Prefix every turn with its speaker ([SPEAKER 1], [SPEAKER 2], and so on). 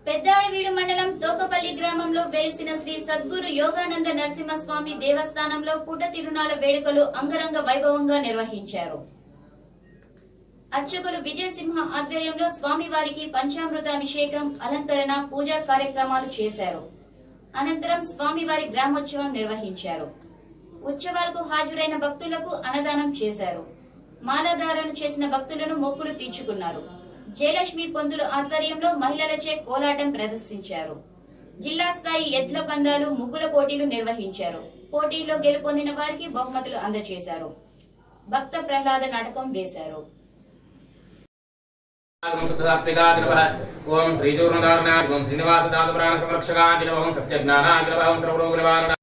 [SPEAKER 1] పెద్దాడివీడు మండలం తోకపల్లి గ్రామంలో వెలిసిన శ్రీ సద్గురు యోగానంద నరసింహస్వామి దేవస్థానంలో పుట్ట తిరునాల వేడుకలు అంగరంగ వైభవంగా నిర్వహించారు అర్చకులు విజయసింహ ఆధ్వర్యంలో స్వామివారికి పంచామృతాభిషేకం అలంకరణ పూజా కార్యక్రమాలు చేశారు అనంతరం స్వామివారి గ్రామోత్సవం నిర్వహించారు ఉత్సవాలకు హాజరైన భక్తులకు అన్నదానం చేశారు మాలాధారణ చేసిన భక్తులను మొక్కులు తీర్చుకున్నారు జయలక్ష్మి పొందుల ఆధ్వర్యంలో మహిళలచే కోలాటం ప్రదర్శించారు జిల్లా స్థాయి ఎడ్ల పందాలు ముగ్గుల పోటీలు నిర్వహించారు పోటీల్లో గెలుపొందిన వారికి బహుమతులు అందజేశారు భక్త ప్రహ్లాద నాటకం వేశారు
[SPEAKER 2] ఓం శుద్ధదాత్మికాగ్రవః ఓం శ్రీచూర్ణధారణాయ ఓం శ్రీనివాసదాత ప్రాణ సంరక్షకాయ ఓం సత్యజ్ఞానాగ్రవః ఓం సర్వరోగ నివారణ